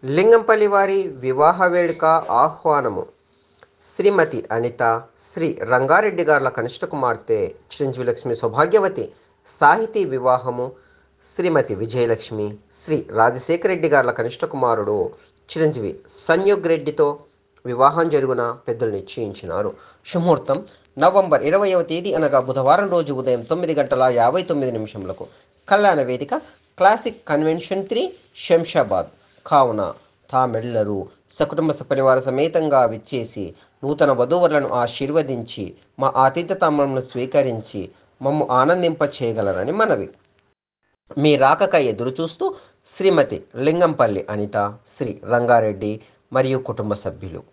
లింగంపల్లి వారి వివాహ వేడుక ఆహ్వానము శ్రీమతి అనిత శ్రీ రంగారెడ్డి గార్ల కనిష్ట కుమార్తె చిరంజీవి లక్ష్మి సౌభాగ్యవతి సాహితీ వివాహము శ్రీమతి విజయలక్ష్మి శ్రీ రాజశేఖర రెడ్డి గార్ల కనిష్ట కుమారుడు చిరంజీవి సంయుగ్ రెడ్డితో వివాహం జరుగున పెద్దలు నిశ్చయించినారు శుముహూర్తం నవంబర్ ఇరవయవ తేదీ అనగా బుధవారం రోజు ఉదయం తొమ్మిది గంటల యాభై తొమ్మిది నిమిషములకు కళ్యాణ వేదిక క్లాసిక్ కన్వెన్షన్ త్రీ శంషాబాద్ కావున తామెల్లరూ సకుటుంబ సపరివార సమేతంగా విచ్చేసి నూతన వధూవరులను ఆశీర్వదించి మా ఆతిథ్యతమ్మను స్వీకరించి మమ్ము ఆనందింప చేయగలరని మనవి మీ రాకకై ఎదురు చూస్తూ శ్రీమతి లింగంపల్లి అనిత శ్రీ రంగారెడ్డి మరియు కుటుంబ సభ్యులు